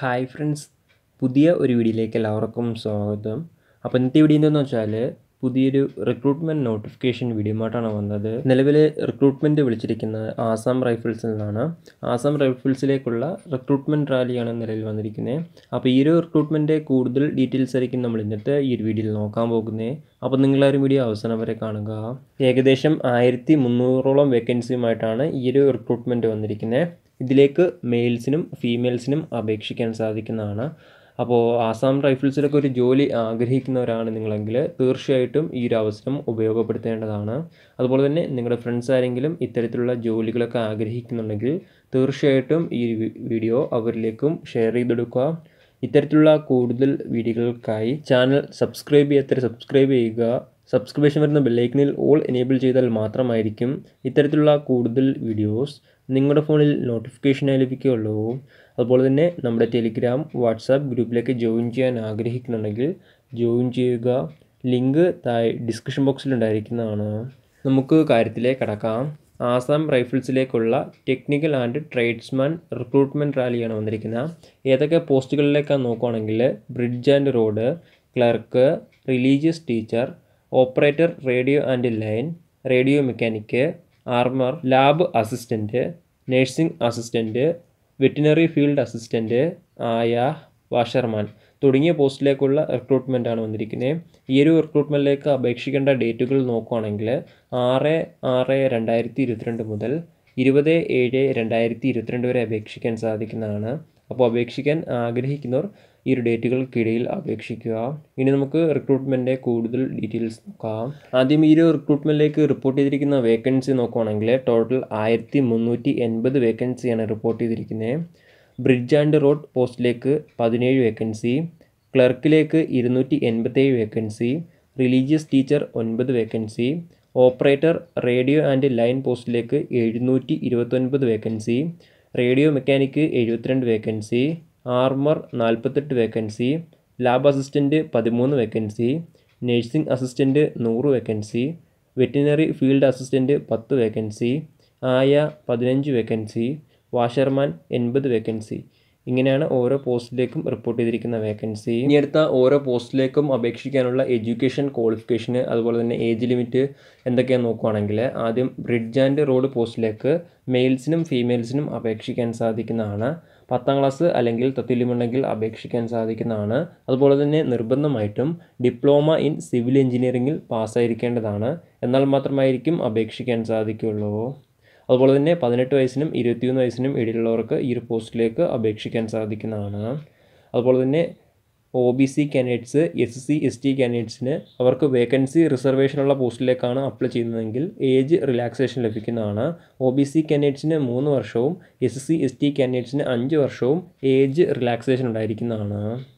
hi friends പുതിയ ഒരു വീഡിയോയിലേക്ക് എല്ലാവർക്കും സ്വാഗതം അപ്പോൾ ഇന്നത്തെ വീഡിയോ എന്താണെന്ന് വെച്ചാൽ പുതിയൊരു റിക്രൂട്ട്മെൻറ്റ് നോട്ടിഫിക്കേഷൻ വീഡിയോമായിട്ടാണ് വന്നത് നിലവിൽ റിക്രൂട്ട്മെൻറ്റ് വിളിച്ചിരിക്കുന്നത് ആസാം റൈഫിൾസിൽ നിന്നാണ് ആസാം റൈഫിൾസിലേക്കുള്ള റിക്രൂട്ട്മെൻറ്റ് റാലിയാണ് നിലവിൽ വന്നിരിക്കുന്നത് അപ്പോൾ ഈ ഒരു റിക്രൂട്ട്മെൻറ്റ് കൂടുതൽ ഡീറ്റെയിൽസ് ആയിരിക്കും നമ്മൾ ഇന്നത്തെ ഈ ഒരു വീഡിയോയിൽ നോക്കാൻ പോകുന്നത് അപ്പോൾ നിങ്ങളാരും വീഡിയോ അവസാനം വരെ കാണുക ഏകദേശം ആയിരത്തി മുന്നൂറോളം വേക്കൻസിയുമായിട്ടാണ് ഈ ഒരു റിക്രൂട്ട്മെൻറ്റ് വന്നിരിക്കുന്നത് ഇതിലേക്ക് മെയിൽസിനും ഫീമെയിൽസിനും അപേക്ഷിക്കാൻ സാധിക്കുന്നതാണ് അപ്പോൾ ആസാം റൈഫിൾസിലൊക്കെ ഒരു ജോലി ആഗ്രഹിക്കുന്നവരാണ് നിങ്ങളെങ്കിൽ തീർച്ചയായിട്ടും ഈ ഒരു അവസരം ഉപയോഗപ്പെടുത്തേണ്ടതാണ് അതുപോലെ തന്നെ നിങ്ങളുടെ ഫ്രണ്ട്സ് ആരെങ്കിലും ഇത്തരത്തിലുള്ള ജോലികളൊക്കെ ആഗ്രഹിക്കുന്നുണ്ടെങ്കിൽ തീർച്ചയായിട്ടും ഈ വീഡിയോ അവരിലേക്കും ഷെയർ ചെയ്തെടുക്കുക ഇത്തരത്തിലുള്ള കൂടുതൽ വീഡിയോകൾക്കായി ചാനൽ സബ്സ്ക്രൈബ് ചെയ്യാത്തവർ സബ്സ്ക്രൈബ് ചെയ്യുക സബ്സ്ക്രിപ്ഷൻ വരുന്ന ബെല്ലൈക്കനിൽ ഓൾ എനേബിൾ ചെയ്താൽ മാത്രമായിരിക്കും ഇത്തരത്തിലുള്ള കൂടുതൽ വീഡിയോസ് നിങ്ങളുടെ ഫോണിൽ നോട്ടിഫിക്കേഷനായി ലഭിക്കുകയുള്ളൂ അതുപോലെ തന്നെ നമ്മുടെ ടെലിഗ്രാം വാട്സാപ്പ് ഗ്രൂപ്പിലേക്ക് ജോയിൻ ചെയ്യാൻ ആഗ്രഹിക്കുന്നുണ്ടെങ്കിൽ ജോയിൻ ചെയ്യുക ലിങ്ക് താഴെ ഡിസ്ക്രിപ്ഷൻ ബോക്സിൽ ഉണ്ടായിരിക്കുന്നതാണ് നമുക്ക് കാര്യത്തിലേക്ക് കടക്കാം ആസാം റൈഫിൾസിലേക്കുള്ള ടെക്നിക്കൽ ആൻഡ് ട്രേഡ്സ്മാൻ റിക്രൂട്ട്മെൻറ്റ് റാലിയാണ് വന്നിരിക്കുന്നത് ഏതൊക്കെ പോസ്റ്റുകളിലേക്കാണ് നോക്കുകയാണെങ്കിൽ bridge and road clerk religious teacher operator radio and line radio mechanic armourer lab assistant nursing assistant veterinary field assistant ആയ വാഷർമാൻ തുടങ്ങിയ പോസ്റ്റിലേക്കുള്ള റിക്രൂട്ട്മെൻ്റ് ആണ് വന്നിരിക്കുന്നത് ഈ ഒരു റിക്രൂട്ട്മെൻറ്റിലേക്ക് അപേക്ഷിക്കേണ്ട ഡേറ്റുകൾ നോക്കുകയാണെങ്കിൽ ആറ് ആറ് രണ്ടായിരത്തി ഇരുപത്തിരണ്ട് മുതൽ ഇരുപത് ഏഴ് രണ്ടായിരത്തി ഇരുപത്തിരണ്ട് വരെ അപേക്ഷിക്കാൻ സാധിക്കുന്നതാണ് അപ്പോൾ അപേക്ഷിക്കാൻ ആഗ്രഹിക്കുന്നവർ ഈ ഒരു ഡേറ്റുകൾക്കിടയിൽ അപേക്ഷിക്കുക ഇനി നമുക്ക് റിക്രൂട്ട്മെൻറ്റിൻ്റെ കൂടുതൽ ഡീറ്റെയിൽസ് നോക്കാം ആദ്യം ഈ ഒരു റിക്രൂട്ട്മെൻറ്റിലേക്ക് റിപ്പോർട്ട് ചെയ്തിരിക്കുന്ന വേക്കൻസി നോക്കുകയാണെങ്കിൽ ടോട്ടൽ ആയിരത്തി മുന്നൂറ്റി എൺപത് വേക്കൻസിയാണ് റിപ്പോർട്ട് ചെയ്തിരിക്കുന്നത് ബ്രിഡ്ജ് ആൻഡ് റോഡ് പോസ്റ്റിലേക്ക് പതിനേഴ് വേക്കൻസി ക്ലർക്കിലേക്ക് ഇരുന്നൂറ്റി എൺപത്തേഴ് വേക്കൻസി റിലീജിയസ് ടീച്ചർ ഒൻപത് vacancy operator radio and line പോസ്റ്റിലേക്ക് എഴുന്നൂറ്റി ഇരുപത്തൊൻപത് വേക്കൻസി റേഡിയോ മെക്കാനിക്ക് എഴുപത്തിരണ്ട് വേക്കൻസി ആർമർ നാൽപ്പത്തെട്ട് വേക്കൻസി ലാബ് അസിസ്റ്റൻറ്റ് പതിമൂന്ന് വേക്കൻസി നഴ്സിംഗ് അസിസ്റ്റൻറ്റ് നൂറ് വേക്കൻസി വെറ്റിനറി ഫീൽഡ് അസിസ്റ്റൻറ്റ് പത്ത് വേക്കൻസി ആയ പതിനഞ്ച് വേക്കൻസി വാഷർമാൻ എൺപത് വേക്കൻസി ഇങ്ങനെയാണ് ഓരോ പോസ്റ്റിലേക്കും റിപ്പോർട്ട് ചെയ്തിരിക്കുന്ന വേക്കൻസി ഇനി അടുത്ത ഓരോ പോസ്റ്റിലേക്കും അപേക്ഷിക്കാനുള്ള എഡ്യൂക്കേഷൻ ക്വാളിഫിക്കേഷന് അതുപോലെ തന്നെ ഏജ് ലിമിറ്റ് എന്തൊക്കെയാണെന്ന് നോക്കുകയാണെങ്കിൽ ആദ്യം ബ്രിഡ്ജ് ആൻഡ് റോഡ് പോസ്റ്റിലേക്ക് മെയിൽസിനും ഫീമെയിൽസിനും അപേക്ഷിക്കാൻ സാധിക്കുന്നതാണ് പത്താം ക്ലാസ് അല്ലെങ്കിൽ തത്തുല്യമുണ്ടെങ്കിൽ അപേക്ഷിക്കാൻ സാധിക്കുന്നതാണ് അതുപോലെ തന്നെ നിർബന്ധമായിട്ടും ഡിപ്ലോമ ഇൻ സിവിൽ എഞ്ചിനീയറിംഗിൽ പാസ്സായിരിക്കേണ്ടതാണ് എന്നാൽ മാത്രമായിരിക്കും അപേക്ഷിക്കാൻ സാധിക്കുകയുള്ളൂ അതുപോലെ തന്നെ പതിനെട്ട് വയസ്സിനും ഇരുപത്തിയൊന്ന് വയസ്സിനും ഇടയിലുള്ളവർക്ക് ഈ ഒരു പോസ്റ്റിലേക്ക് അപേക്ഷിക്കാൻ സാധിക്കുന്നതാണ് അതുപോലെ തന്നെ O B C candidates S C S T കാൻഡിഡേറ്റ്സിന് അവർക്ക് വേക്കൻസി റിസർവേഷനുള്ള പോസ്റ്റിലേക്കാണ് അപ്ലൈ ചെയ്യുന്നതെങ്കിൽ ഏജ് റിലാക്സേഷൻ ലഭിക്കുന്നതാണ് ഒ ബി സി കാൻഡിഡേറ്റ്സിന് മൂന്ന് വർഷവും എസ് സി എസ് ടി കാൻഡിഡേറ്റ്സിന് അഞ്ച് വർഷവും ഏജ് റിലാക്സേഷൻ ഉണ്ടായിരിക്കുന്നതാണ്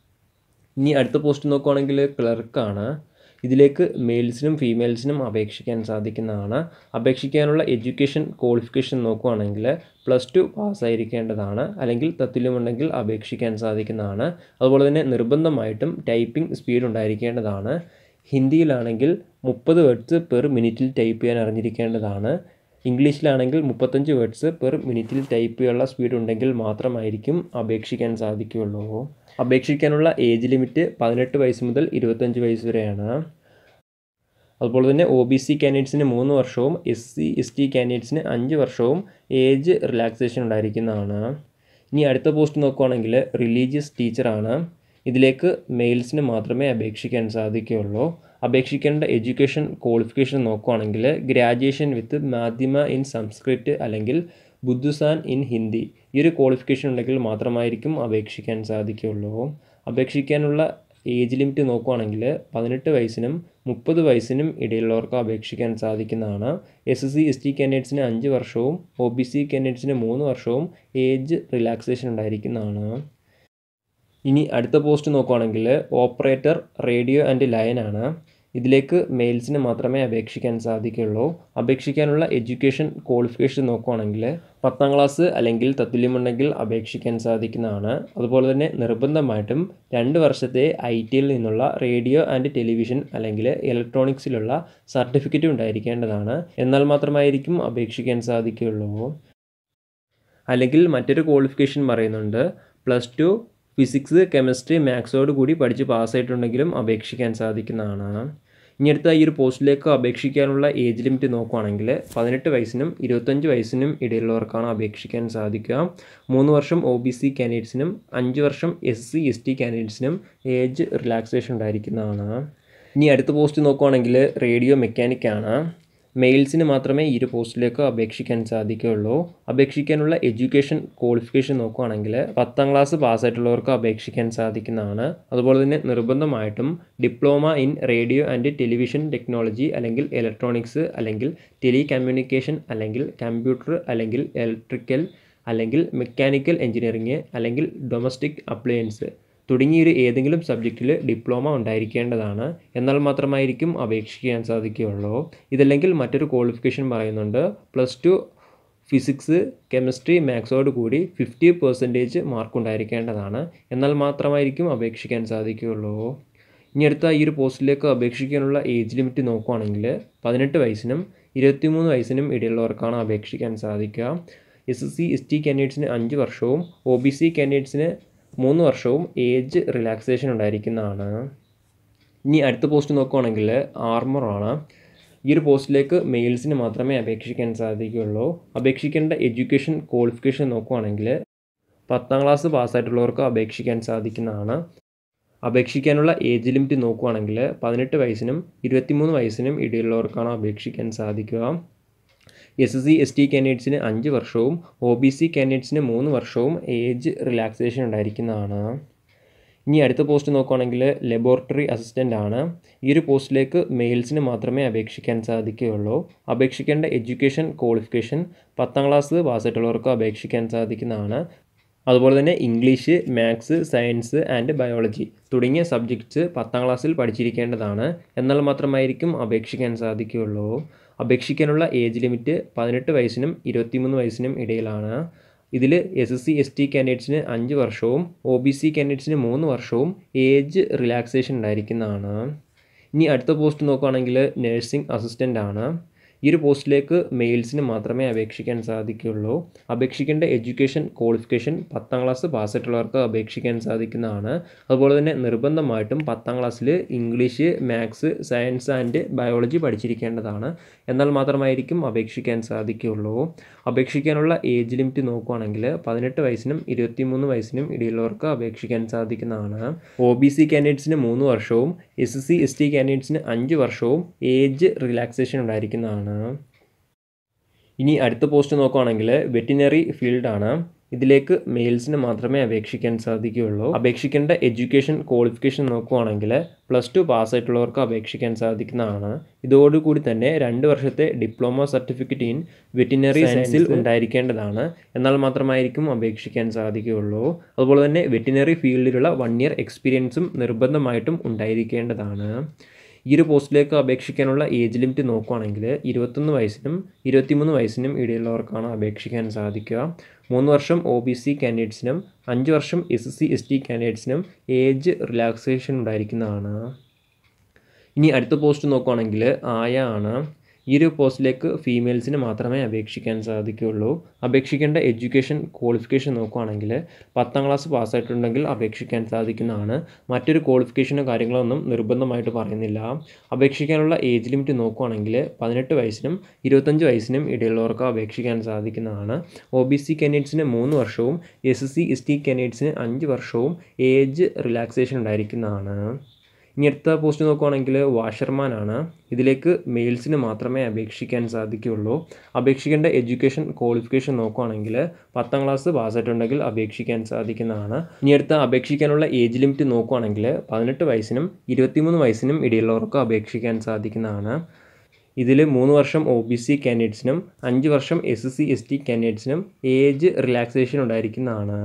ഇനി അടുത്ത പോസ്റ്റ് നോക്കുകയാണെങ്കിൽ ക്ലർക്കാണ് ഇതിലേക്ക് മെയിൽസിനും ഫീമെയിൽസിനും അപേക്ഷിക്കാൻ സാധിക്കുന്നതാണ് അപേക്ഷിക്കാനുള്ള എഡ്യൂക്കേഷൻ ക്വാളിഫിക്കേഷൻ നോക്കുകയാണെങ്കിൽ പ്ലസ് ടു പാസ്സായിരിക്കേണ്ടതാണ് അല്ലെങ്കിൽ തത്തുല്യമുണ്ടെങ്കിൽ അപേക്ഷിക്കാൻ സാധിക്കുന്നതാണ് അതുപോലെ തന്നെ നിർബന്ധമായിട്ടും ടൈപ്പിംഗ് സ്പീഡ് ഉണ്ടായിരിക്കേണ്ടതാണ് ഹിന്ദിയിലാണെങ്കിൽ മുപ്പത് വേർഡ്സ് പെർ മിനിറ്റിൽ ടൈപ്പ് ചെയ്യാൻ അറിഞ്ഞിരിക്കേണ്ടതാണ് ഇംഗ്ലീഷിലാണെങ്കിൽ മുപ്പത്തഞ്ച് വേർഡ്സ് പെർ മിനിറ്റിൽ ടൈപ്പ് ചെയ്യാനുള്ള സ്പീഡ് ഉണ്ടെങ്കിൽ മാത്രമായിരിക്കും അപേക്ഷിക്കാൻ സാധിക്കുകയുള്ളൂ അപേക്ഷിക്കാനുള്ള ഏജ് ലിമിറ്റ് പതിനെട്ട് വയസ്സ് മുതൽ ഇരുപത്തഞ്ച് വയസ്സ് വരെയാണ് അതുപോലെ തന്നെ ഒ ബി സി കാൻഡിഡേറ്റ്സിന് മൂന്ന് വർഷവും എസ് സി എസ് ടി കാൻഡിഡേറ്റ്സിന് അഞ്ച് വർഷവും ഏജ് റിലാക്സേഷൻ ഉണ്ടായിരിക്കുന്നതാണ് ഇനി അടുത്ത പോസ്റ്റ് നോക്കുകയാണെങ്കിൽ റിലീജിയസ് ടീച്ചറാണ് ഇതിലേക്ക് മെയിൽസിന് മാത്രമേ അപേക്ഷിക്കാൻ സാധിക്കുകയുള്ളൂ അപേക്ഷിക്കേണ്ട എഡ്യൂക്കേഷൻ ക്വാളിഫിക്കേഷൻ നോക്കുകയാണെങ്കിൽ ഗ്രാജുവേഷൻ വിത്ത് മാധ്യമ ഇൻ സംസ്കൃത് അല്ലെങ്കിൽ ബുദ്ധുസാൻ ഇൻ ഹിന്ദി ഈ ഒരു ക്വാളിഫിക്കേഷൻ ഉണ്ടെങ്കിൽ മാത്രമായിരിക്കും അപേക്ഷിക്കാൻ സാധിക്കുകയുള്ളൂ അപേക്ഷിക്കാനുള്ള ഏജ് ലിമിറ്റ് നോക്കുകയാണെങ്കിൽ പതിനെട്ട് വയസ്സിനും മുപ്പത് വയസ്സിനും ഇടയിലുള്ളവർക്ക് അപേക്ഷിക്കാൻ സാധിക്കുന്നതാണ് എസ് സി എസ് ടി കാൻഡിഡേറ്റ്സിന് അഞ്ച് വർഷവും ഒ ബി സി കാൻഡിഡേറ്റ്സിന് മൂന്ന് വർഷവും ഏജ് റിലാക്സേഷൻ ഉണ്ടായിരിക്കുന്നതാണ് ഇനി അടുത്ത പോസ്റ്റ് നോക്കുകയാണെങ്കിൽ ഓപ്പറേറ്റർ റേഡിയോ ആൻഡ് ലൈൻ ആണ് ഇതിലേക്ക് മെയിൽസിന് മാത്രമേ അപേക്ഷിക്കാൻ സാധിക്കുകയുള്ളൂ അപേക്ഷിക്കാനുള്ള എഡ്യൂക്കേഷൻ ക്വാളിഫിക്കേഷൻ നോക്കുകയാണെങ്കിൽ പത്താം ക്ലാസ് അല്ലെങ്കിൽ തത്തുല്യമുണ്ടെങ്കിൽ അപേക്ഷിക്കാൻ സാധിക്കുന്നതാണ് അതുപോലെ തന്നെ നിർബന്ധമായിട്ടും രണ്ട് വർഷത്തെ ഐ ടിയിൽ നിന്നുള്ള റേഡിയോ ആൻഡ് ടെലിവിഷൻ അല്ലെങ്കിൽ ഇലക്ട്രോണിക്സിലുള്ള സർട്ടിഫിക്കറ്റ് ഉണ്ടായിരിക്കേണ്ടതാണ് എന്നാൽ മാത്രമായിരിക്കും അപേക്ഷിക്കാൻ സാധിക്കുകയുള്ളൂ അല്ലെങ്കിൽ മറ്റൊരു ക്വാളിഫിക്കേഷൻ പറയുന്നുണ്ട് പ്ലസ് ടു ഫിസിക്സ് കെമിസ്ട്രി മാത്സോട് കൂടി പഠിച്ച് പാസ്സായിട്ടുണ്ടെങ്കിലും അപേക്ഷിക്കാൻ സാധിക്കുന്നതാണ് ഇനി അടുത്ത ഈ ഒരു പോസ്റ്റിലേക്ക് അപേക്ഷിക്കാനുള്ള ഏജ് ലിമിറ്റ് നോക്കുകയാണെങ്കിൽ പതിനെട്ട് വയസ്സിനും ഇരുപത്തഞ്ച് വയസ്സിനും ഇടയിലുള്ളവർക്കാണ് അപേക്ഷിക്കാൻ സാധിക്കുക മൂന്ന് വർഷം ഒ ബി സി കാൻഡിഡേറ്റ്സിനും അഞ്ച് വർഷം എസ് സി എസ് ടി കാൻഡിഡേറ്റ്സിനും ഏജ് റിലാക്സേഷൻ ഉണ്ടായിരിക്കുന്നതാണ് ഇനി അടുത്ത പോസ്റ്റ് നോക്കുകയാണെങ്കിൽ റേഡിയോ മെക്കാനിക്കാണ് മെയിൽസിന് മാത്രമേ ഈ ഒരു പോസ്റ്റിലേക്ക് അപേക്ഷിക്കാൻ സാധിക്കുകയുള്ളൂ അപേക്ഷിക്കാനുള്ള എഡ്യൂക്കേഷൻ ക്വാളിഫിക്കേഷൻ നോക്കുകയാണെങ്കിൽ പത്താം ക്ലാസ് പാസ്സായിട്ടുള്ളവർക്ക് അപേക്ഷിക്കാൻ സാധിക്കുന്നതാണ് അതുപോലെ തന്നെ നിർബന്ധമായിട്ടും diploma in radio and television technology അല്ലെങ്കിൽ ഇലക്ട്രോണിക്സ് അല്ലെങ്കിൽ ടെലി കമ്മ്യൂണിക്കേഷൻ അല്ലെങ്കിൽ കമ്പ്യൂട്ടർ അല്ലെങ്കിൽ ഇലക്ട്രിക്കൽ അല്ലെങ്കിൽ മെക്കാനിക്കൽ എഞ്ചിനീയറിംഗ് അല്ലെങ്കിൽ ഡൊമസ്റ്റിക് അപ്ലയൻസ് തുടങ്ങിയൊരു ഏതെങ്കിലും സബ്ജക്റ്റിൽ ഡിപ്ലോമ ഉണ്ടായിരിക്കേണ്ടതാണ് എന്നാൽ മാത്രമായിരിക്കും അപേക്ഷിക്കാൻ സാധിക്കുകയുള്ളൂ ഇതല്ലെങ്കിൽ മറ്റൊരു ക്വാളിഫിക്കേഷൻ പറയുന്നുണ്ട് പ്ലസ് ടു ഫിസിക്സ് കെമിസ്ട്രി മാത്സോട് കൂടി ഫിഫ്റ്റി പെർസെൻറ്റേജ് മാർക്ക് ഉണ്ടായിരിക്കേണ്ടതാണ് എന്നാൽ മാത്രമായിരിക്കും അപേക്ഷിക്കാൻ സാധിക്കുകയുള്ളൂ ഇനി അടുത്ത ഈ ഒരു പോസ്റ്റിലേക്ക് അപേക്ഷിക്കാനുള്ള ഏജ് ലിമിറ്റ് നോക്കുകയാണെങ്കിൽ പതിനെട്ട് വയസ്സിനും ഇരുപത്തിമൂന്ന് വയസ്സിനും ഇടയിലുള്ളവർക്കാണ് അപേക്ഷിക്കാൻ സാധിക്കുക S S C S T കാൻഡിഡേറ്റ്സിന് അഞ്ച് വർഷവും ഒ ബി സി കാൻഡിഡേറ്റ്സിന് മൂന്ന് വർഷവും ഏജ് റിലാക്സേഷൻ ഉണ്ടായിരിക്കുന്നതാണ് ഇനി അടുത്ത പോസ്റ്റ് നോക്കുകയാണെങ്കിൽ ആർമറാണ് ഈ ഒരു പോസ്റ്റിലേക്ക് മെയിൽസിന് മാത്രമേ അപേക്ഷിക്കാൻ സാധിക്കുകയുള്ളൂ അപേക്ഷിക്കേണ്ട എഡ്യൂക്കേഷൻ ക്വാളിഫിക്കേഷൻ നോക്കുകയാണെങ്കിൽ പത്താം ക്ലാസ് പാസ്സായിട്ടുള്ളവർക്ക് അപേക്ഷിക്കാൻ സാധിക്കുന്നതാണ് അപേക്ഷിക്കാനുള്ള ഏജ് ലിമിറ്റ് നോക്കുകയാണെങ്കിൽ പതിനെട്ട് വയസ്സിനും ഇരുപത്തിമൂന്ന് വയസ്സിനും ഇടയിലുള്ളവർക്കാണ് അപേക്ഷിക്കാൻ സാധിക്കുക S S C S T കാൻഡിഡേറ്റ്സിന് അഞ്ച് വർഷവും ഒ ബി സി കാൻഡിഡേറ്റ്സിന് മൂന്ന് വർഷവും ഏജ് റിലാക്സേഷൻ ഉണ്ടായിരിക്കുന്നതാണ് ഇനി അടുത്ത പോസ്റ്റ് നോക്കുകയാണെങ്കിൽ ലബോറട്ടറി അസിസ്റ്റൻ്റ് ആണ് ഈ ഒരു പോസ്റ്റിലേക്ക് മെയിൽസിന് മാത്രമേ അപേക്ഷിക്കാൻ സാധിക്കുകയുള്ളൂ അപേക്ഷിക്കേണ്ട എഡ്യൂക്കേഷൻ ക്വാളിഫിക്കേഷൻ പത്താം ക്ലാസ് പാസ്സായിട്ടുള്ളവർക്ക് അപേക്ഷിക്കാൻ സാധിക്കുന്നതാണ് അതുപോലെ തന്നെ English maths science and biology തുടങ്ങിയ സബ്ജക്ട്സ് പത്താം ക്ലാസ്സിൽ പഠിച്ചിരിക്കേണ്ടതാണ് എന്നാൽ മാത്രമായിരിക്കും അപേക്ഷിക്കാൻ സാധിക്കുകയുള്ളൂ അപേക്ഷിക്കാനുള്ള ഏജ് ലിമിറ്റ് പതിനെട്ട് വയസ്സിനും ഇരുപത്തിമൂന്ന് വയസ്സിനും ഇടയിലാണ് ഇതിൽ S S C S T കാൻഡിഡേറ്റ്സിന് അഞ്ച് വർഷവും ഒ ബി സി കാൻഡിഡേറ്റ്സിന് മൂന്ന് വർഷവും ഏജ് റിലാക്സേഷൻ ഉണ്ടായിരിക്കുന്നതാണ് ഇനി അടുത്ത പോസ്റ്റ് നോക്കുകയാണെങ്കിൽ നഴ്സിംഗ് അസിസ്റ്റൻ്റ് ആണ് ഈ ഒരു പോസ്റ്റിലേക്ക് മെയിൽസിന് മാത്രമേ അപേക്ഷിക്കാൻ സാധിക്കുകയുള്ളൂ അപേക്ഷിക്കേണ്ട എഡ്യൂക്കേഷൻ ക്വാളിഫിക്കേഷൻ പത്താം ക്ലാസ് പാസ്സായിട്ടുള്ളവർക്ക് അപേക്ഷിക്കാൻ സാധിക്കുന്നതാണ് അതുപോലെ തന്നെ നിർബന്ധമായിട്ടും പത്താം ക്ലാസ്സിൽ English maths science and biology പഠിച്ചിരിക്കേണ്ടതാണ് എന്നാൽ മാത്രമായിരിക്കും അപേക്ഷിക്കാൻ സാധിക്കുകയുള്ളൂ അപേക്ഷിക്കാനുള്ള ഏജ് ലിമിറ്റ് നോക്കുകയാണെങ്കിൽ പതിനെട്ട് വയസ്സിനും ഇരുപത്തിമൂന്ന് വയസ്സിനും ഇടയിലുള്ളവർക്ക് അപേക്ഷിക്കാൻ സാധിക്കുന്നതാണ് ഒ ബി സി കാൻഡിഡേറ്റ്സിന് മൂന്ന് വർഷവും S S C S T കാൻഡിഡേറ്റ്സിന് അഞ്ച് വർഷവും ഏജ് റിലാക്സേഷൻ ഉണ്ടായിരിക്കുന്നതാണ് ഇനി അടുത്ത പോസ്റ്റ് നോക്കുകയാണെങ്കിൽ വെറ്റിനറി ഫീൽഡാണ് ഇതിലേക്ക് മെയിൽസിന് മാത്രമേ അപേക്ഷിക്കാൻ സാധിക്കുകയുള്ളൂ അപേക്ഷിക്കേണ്ട എഡ്യൂക്കേഷൻ ക്വാളിഫിക്കേഷൻ നോക്കുകയാണെങ്കിൽ പ്ലസ് ടു പാസ്സായിട്ടുള്ളവർക്ക് അപേക്ഷിക്കാൻ സാധിക്കുന്നതാണ് ഇതോടുകൂടി തന്നെ രണ്ട് വർഷത്തെ ഡിപ്ലോമ സർട്ടിഫിക്കറ്റ് ഇൻ വെറ്റിനറി സയൻസിൽ ഉണ്ടായിരിക്കേണ്ടതാണ് എന്നാൽ മാത്രമായിരിക്കും അപേക്ഷിക്കാൻ സാധിക്കുകയുള്ളൂ അതുപോലെ തന്നെ വെറ്റിനറി ഫീൽഡിലുള്ള വൺ ഇയർ എക്സ്പീരിയൻസും നിർബന്ധമായിട്ടും ഉണ്ടായിരിക്കേണ്ടതാണ് ഈ ഒരു പോസ്റ്റിലേക്ക് അപേക്ഷിക്കാനുള്ള ഏജ് ലിമിറ്റ് നോക്കുകയാണെങ്കിൽ ഇരുപത്തൊന്ന് വയസ്സിനും ഇരുപത്തിമൂന്ന് വയസ്സിനും ഇടയിലുള്ളവർക്കാണ് അപേക്ഷിക്കാൻ സാധിക്കുക മൂന്ന് വർഷം ഒ ബി സി കാൻഡിഡേറ്റ്സിനും അഞ്ച് വർഷം S S C S T കാൻഡിഡേറ്റ്സിനും ഏജ് റിലാക്സേഷൻ ഉണ്ടായിരിക്കുന്നതാണ് ഇനി അടുത്ത പോസ്റ്റ് നോക്കുകയാണെങ്കിൽ ആയ ആണ് ഈ ഒരു പോസ്റ്റിലേക്ക് ഫീമെയിൽസിന് മാത്രമേ അപേക്ഷിക്കാൻ സാധിക്കുകയുള്ളൂ അപേക്ഷിക്കേണ്ട എഡ്യൂക്കേഷൻ ക്വാളിഫിക്കേഷൻ നോക്കുകയാണെങ്കിൽ പത്താം ക്ലാസ് പാസ്സായിട്ടുണ്ടെങ്കിൽ അപേക്ഷിക്കാൻ സാധിക്കുന്നതാണ് മറ്റൊരു ക്വാളിഫിക്കേഷനോ കാര്യങ്ങളോ ഒന്നും നിർബന്ധമായിട്ട് പറയുന്നില്ല അപേക്ഷിക്കാനുള്ള ഏജ് ലിമിറ്റ് നോക്കുകയാണെങ്കിൽ പതിനെട്ട് വയസ്സിനും ഇരുപത്തഞ്ച് വയസ്സിനും ഇടയിലുള്ളവർക്ക് അപേക്ഷിക്കാൻ സാധിക്കുന്നതാണ് ഒ ബി സി കാൻഡിഡേറ്റ്സിന് മൂന്ന് വർഷവും S S C S T കാൻഡിഡേറ്റ്സിന് അഞ്ച് വർഷവും ഏജ് റിലാക്സേഷൻ ഉണ്ടായിരിക്കുന്നതാണ് ഇനി അടുത്ത പോസ്റ്റ് നോക്കുകയാണെങ്കിൽ വാഷർമാൻ ആണ് ഇതിലേക്ക് മെയിൽസിന് മാത്രമേ അപേക്ഷിക്കാൻ സാധിക്കുകയുള്ളൂ അപേക്ഷിക്കേണ്ട എഡ്യൂക്കേഷൻ ക്വാളിഫിക്കേഷൻ നോക്കുകയാണെങ്കിൽ പത്താം ക്ലാസ് പാസ്സായിട്ടുണ്ടെങ്കിൽ അപേക്ഷിക്കാൻ സാധിക്കുന്നതാണ് ഇനി അടുത്ത അപേക്ഷിക്കാനുള്ള ഏജ് ലിമിറ്റ് നോക്കുകയാണെങ്കിൽ പതിനെട്ട് വയസ്സിനും ഇരുപത്തിമൂന്ന് വയസ്സിനും ഇടയിലുള്ളവർക്ക് അപേക്ഷിക്കാൻ സാധിക്കുന്നതാണ് ഇതിൽ മൂന്ന് വർഷം ഒ ബി സി കാൻഡിഡേറ്റ്സിനും അഞ്ച് വർഷം S S C S T കാൻഡിഡേറ്റ്സിനും ഏജ് റിലാക്സേഷൻ ഉണ്ടായിരിക്കുന്നതാണ്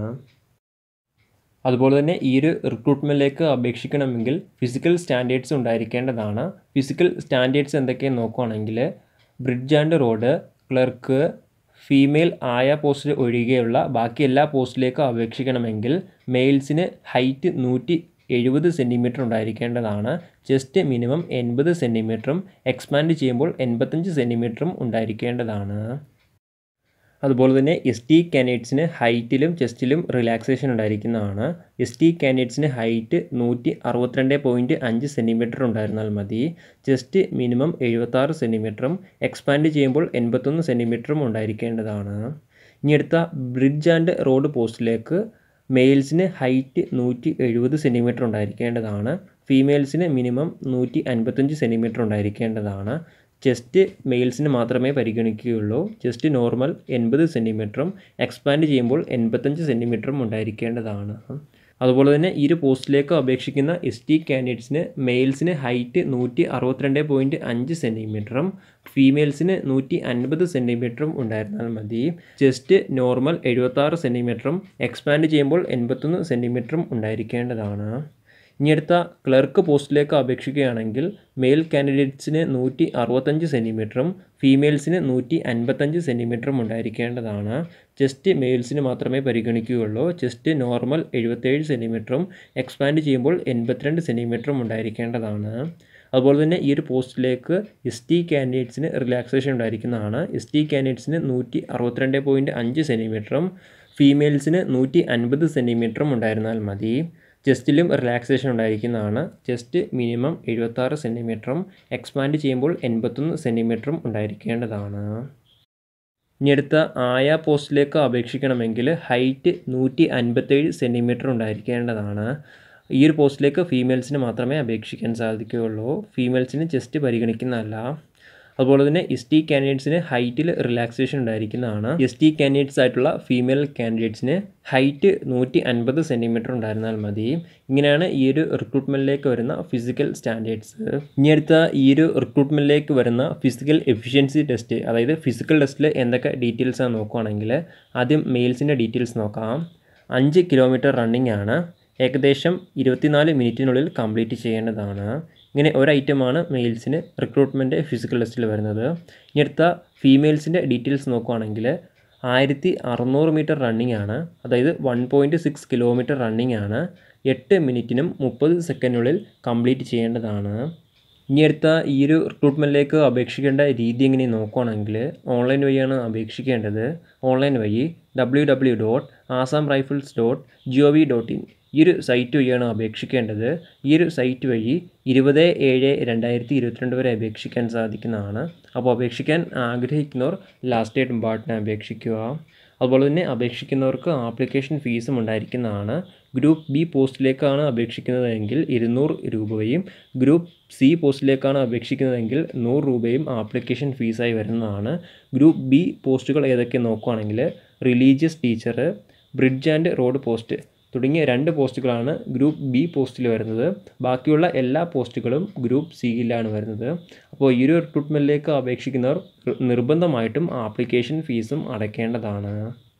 അതുപോലെ തന്നെ ഈ ഒരു റിക്രൂട്ട്മെൻറ്റിലേക്ക് അപേക്ഷിക്കണമെങ്കിൽ ഫിസിക്കൽ സ്റ്റാൻഡേർഡ്സ് ഉണ്ടായിരിക്കേണ്ടതാണ് ഫിസിക്കൽ സ്റ്റാൻഡേർഡ്സ് എന്തൊക്കെയെന്ന് നോക്കുകയാണെങ്കിൽ bridge and road clerk female ആയ പോസ്റ്റ് ഒഴികെയുള്ള ബാക്കി എല്ലാ പോസ്റ്റിലേക്കും അപേക്ഷിക്കണമെങ്കിൽ മെയിൽസിന് ഹൈറ്റ് നൂറ്റി എഴുപത് സെൻറ്റിമീറ്റർ ഉണ്ടായിരിക്കേണ്ടതാണ് ചെസ്റ്റ് മിനിമം എൺപത് സെൻറ്റിമീറ്ററും എക്സ്പാൻഡ് ചെയ്യുമ്പോൾ എൺപത്തഞ്ച് സെൻറ്റിമീറ്ററും ഉണ്ടായിരിക്കേണ്ടതാണ് അതുപോലെ തന്നെ എസ് ടി കാൻഡിഡേറ്റ്സിന് ഹൈറ്റിലും ചെസ്റ്റിലും റിലാക്സേഷൻ ഉണ്ടായിരിക്കുന്നതാണ് എസ് ടി കാൻഡിഡേറ്റ്സിന് ഹൈറ്റ് നൂറ്റി അറുപത്തിരണ്ട് പോയിൻറ്റ് അഞ്ച് സെൻറ്റിമീറ്റർ ഉണ്ടായിരുന്നാൽ മതി ചെസ്റ്റ് മിനിമം എഴുപത്താറ് സെൻറ്റിമീറ്ററും എക്സ്പാൻഡ് ചെയ്യുമ്പോൾ എൺപത്തൊന്ന് സെൻറ്റിമീറ്ററും ഉണ്ടായിരിക്കേണ്ടതാണ് ഇനി അടുത്ത ബ്രിഡ്ജ് ആൻഡ് റോഡ് പോസ്റ്റിലേക്ക് മെയിൽസിന് ഹൈറ്റ് നൂറ്റി എഴുപത് സെൻറ്റിമീറ്റർ ഉണ്ടായിരിക്കേണ്ടതാണ് ഫീമെയിൽസിന് മിനിമം നൂറ്റി അൻപത്തഞ്ച് സെൻറ്റിമീറ്റർ ഉണ്ടായിരിക്കേണ്ടതാണ് ചെസ്റ്റ് മെയിൽസിന് മാത്രമേ പരിഗണിക്കുകയുള്ളൂ ചെസ്റ്റ് നോർമൽ എൺപത് സെൻറ്റിമീറ്ററും എക്സ്പാൻഡ് ചെയ്യുമ്പോൾ എൺപത്തഞ്ച് സെൻറ്റിമീറ്ററും ഉണ്ടായിരിക്കേണ്ടതാണ് അതുപോലെ തന്നെ ഈ ഒരു പോസ്റ്റിലേക്ക് അപേക്ഷിക്കുന്ന എസ് ടി കാൻഡിഡേറ്റ്സിന് മെയിൽസിന് ഹൈറ്റ് നൂറ്റി അറുപത്തിരണ്ട് പോയിൻറ്റ് അഞ്ച് സെൻറ്റിമീറ്ററും ഫീമെയിൽസിന് നൂറ്റി അൻപത് സെൻറ്റിമീറ്ററും ഉണ്ടായിരുന്നാൽ മതി ചെസ്റ്റ് നോർമൽ എഴുപത്താറ് സെൻറ്റിമീറ്ററും എക്സ്പാൻഡ് ചെയ്യുമ്പോൾ എൺപത്തൊന്ന് സെൻറ്റിമീറ്ററും ഉണ്ടായിരിക്കേണ്ടതാണ് ഇനി അടുത്ത ക്ലർക്ക് പോസ്റ്റിലേക്ക് അപേക്ഷിക്കുകയാണെങ്കിൽ മെയിൽ കാൻഡിഡേറ്റ്സിന് നൂറ്റി അറുപത്തഞ്ച് സെൻറ്റിമീറ്ററും ഫീമെയിൽസിന് നൂറ്റി അൻപത്തഞ്ച് സെൻറ്റിമീറ്ററും ഉണ്ടായിരിക്കേണ്ടതാണ് ചെസ്റ്റ് മെയിൽസിന് മാത്രമേ പരിഗണിക്കുകയുള്ളൂ ചെസ്റ്റ് നോർമൽ എഴുപത്തേഴ് സെൻറ്റിമീറ്ററും എക്സ്പാൻഡ് ചെയ്യുമ്പോൾ എൺപത്തിരണ്ട് സെൻറ്റിമീറ്ററും ഉണ്ടായിരിക്കേണ്ടതാണ് അതുപോലെ തന്നെ ഈ ഒരു പോസ്റ്റിലേക്ക് എസ് ടി കാൻഡിഡേറ്റ്സിന് റിലാക്സേഷൻ ഉണ്ടായിരിക്കുന്നതാണ് എസ് ടി കാൻഡിഡേറ്റ്സിന് നൂറ്റി അറുപത്തിരണ്ട് പോയിൻറ്റ് അഞ്ച് സെൻറ്റിമീറ്ററും ഫീമെയിൽസിന് നൂറ്റി അൻപത് സെൻറ്റിമീറ്ററും ഉണ്ടായിരുന്നാൽ മതി ചെസ്റ്റിലും റിലാക്സേഷൻ ഉണ്ടായിരിക്കുന്നതാണ് ചെസ്റ്റ് മിനിമം എഴുപത്താറ് സെൻറ്റിമീറ്ററും എക്സ്പാൻഡ് ചെയ്യുമ്പോൾ എൺപത്തൊന്ന് സെൻറ്റിമീറ്ററും ഉണ്ടായിരിക്കേണ്ടതാണ് ഇനി അടുത്ത ആയ പോസ്റ്റിലേക്ക് അപേക്ഷിക്കണമെങ്കിൽ ഹൈറ്റ് നൂറ്റി അൻപത്തേഴ് സെൻറ്റിമീറ്റർ ഉണ്ടായിരിക്കേണ്ടതാണ് ഈ ഒരു പോസ്റ്റിലേക്ക് ഫീമെയിൽസിന് മാത്രമേ അപേക്ഷിക്കാൻ സാധിക്കുകയുള്ളൂ ഫീമെയിൽസിന് ചെസ്റ്റ് പരിഗണിക്കുന്നതല്ല അതുപോലെ തന്നെ എസ് ടി കാൻഡിഡേറ്റ്സിന് ഹൈറ്റിൽ റിലാക്സേഷൻ ഉണ്ടായിരിക്കുന്നതാണ് എസ് ടി കാൻഡിഡേറ്റ്സ് ആയിട്ടുള്ള ഫീമെയിൽ കാൻഡിഡേറ്റ്സിന് ഹൈറ്റ് നൂറ്റി അൻപത് സെൻറ്റിമീറ്റർ ഉണ്ടായിരുന്നാൽ മതി ഇങ്ങനെയാണ് ഈ ഒരു റിക്രൂട്ട്മെൻറ്റിലേക്ക് വരുന്ന ഫിസിക്കൽ സ്റ്റാൻഡേർഡ്സ് ഇനി അടുത്ത ഈ ഒരു റിക്രൂട്ട്മെൻറ്റിലേക്ക് വരുന്ന ഫിസിക്കൽ എഫിഷ്യൻസി ടെസ്റ്റ് അതായത് ഫിസിക്കൽ ടെസ്റ്റിൽ എന്തൊക്കെ ഡീറ്റെയിൽസ് ആണ് നോക്കുകയാണെങ്കിൽ ആദ്യം മെയിൽസിൻ്റെ ഡീറ്റെയിൽസ് നോക്കാം അഞ്ച് കിലോമീറ്റർ റണ്ണിംഗ് ആണ് ഏകദേശം ഇരുപത്തിനാല് മിനിറ്റിനുള്ളിൽ കംപ്ലീറ്റ് ചെയ്യേണ്ടതാണ് ഇങ്ങനെ ഒരു ഐറ്റമാണ് മെയിൽസിന് റിക്രൂട്ട്മെൻറ്റ് ഫിസിക്കൽ ടെസ്റ്റിൽ വരുന്നത് ഇനി അടുത്ത ഫീമെയിൽസിൻ്റെ ഡീറ്റെയിൽസ് നോക്കുകയാണെങ്കിൽ ആയിരത്തി അറുന്നൂറ് മീറ്റർ റണ്ണിംഗ് ആണ് അതായത് one point six kilometre running ആണ് എട്ട് മിനിറ്റിനും മുപ്പത് സെക്കൻഡിനുള്ളിൽ കംപ്ലീറ്റ് ചെയ്യേണ്ടതാണ് ഇനി അടുത്ത ഈ ഒരു റിക്രൂട്ട്മെൻറ്റിലേക്ക് അപേക്ഷിക്കേണ്ട രീതി എങ്ങനെ നോക്കുകയാണെങ്കിൽ ഓൺലൈൻ വഴിയാണ് അപേക്ഷിക്കേണ്ടത് ഓൺലൈൻ വഴി W W dot Assam rifles dot G O V dot in ഈ ഒരു സൈറ്റ് വഴിയാണ് അപേക്ഷിക്കേണ്ടത് ഈ ഒരു സൈറ്റ് വഴി ഇരുപത് ഏഴ് രണ്ടായിരത്തി ഇരുപത്തിരണ്ട് വരെ അപേക്ഷിക്കാൻ സാധിക്കുന്നതാണ് അപ്പോൾ അപേക്ഷിക്കാൻ ആഗ്രഹിക്കുന്നവർ ലാസ്റ്റ് ഡേറ്റ് മുമ്പാട്ടിനെ അപേക്ഷിക്കുക അതുപോലെ തന്നെ അപേക്ഷിക്കുന്നവർക്ക് ആപ്ലിക്കേഷൻ ഫീസും ഉണ്ടായിരിക്കുന്നതാണ് ഗ്രൂപ്പ് ബി പോസ്റ്റിലേക്കാണ് അപേക്ഷിക്കുന്നതെങ്കിൽ ഇരുന്നൂറ് രൂപയും ഗ്രൂപ്പ് സി പോസ്റ്റിലേക്കാണ് അപേക്ഷിക്കുന്നതെങ്കിൽ നൂറ് രൂപയും ആപ്ലിക്കേഷൻ ഫീസായി വരുന്നതാണ് ഗ്രൂപ്പ് ബി പോസ്റ്റുകൾ ഏതൊക്കെ നോക്കുകയാണെങ്കിൽ religious teacher bridge and road post തുടങ്ങിയ രണ്ട് പോസ്റ്റുകളാണ് ഗ്രൂപ്പ് ബി പോസ്റ്റിൽ വരുന്നത് ബാക്കിയുള്ള എല്ലാ പോസ്റ്റുകളും ഗ്രൂപ്പ് സിയിലാണ് വരുന്നത് അപ്പോൾ ഈ ഒരു റിക്രൂട്ട്മെൻറ്റിലേക്ക് അപേക്ഷിക്കുന്നവർ നിർബന്ധമായിട്ടും ആപ്ലിക്കേഷൻ ഫീസും അടയ്ക്കേണ്ടതാണ്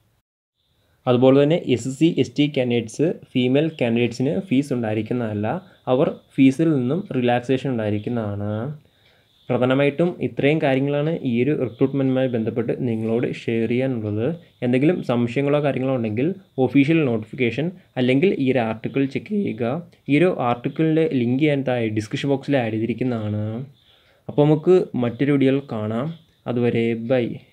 അതുപോലെ തന്നെ S C S T candidates female കാൻഡിഡേറ്റ്സിന് ഫീസ് ഉണ്ടായിരിക്കുന്നതല്ല അവർ ഫീസിൽ നിന്നും റിലാക്സേഷൻ ഉണ്ടായിരിക്കുന്നതാണ് പ്രധാനമായിട്ടും ഇത്രയും കാര്യങ്ങളാണ് ഈ ഒരു റിക്രൂട്ട്മെൻറ്റുമായി ബന്ധപ്പെട്ട് നിങ്ങളോട് ഷെയർ ചെയ്യാനുള്ളത് എന്തെങ്കിലും സംശയങ്ങളോ കാര്യങ്ങളോ ഉണ്ടെങ്കിൽ ഒഫീഷ്യൽ നോട്ടിഫിക്കേഷൻ അല്ലെങ്കിൽ ഈ ഒരു ആർട്ടിക്കിൾ ചെക്ക് ചെയ്യുക ഈ ഒരു ആർട്ടിക്കിളിൻ്റെ ലിങ്ക് ഞാൻ താഴെ ഡിസ്ക്രിപ്ഷൻ ബോക്സിൽ ആഡ് ചെയ്തിരിക്കുന്നതാണ് അപ്പോൾ നമുക്ക് മറ്റൊരു വീഡിയോയിൽ കാണാം അതുവരെ ബൈ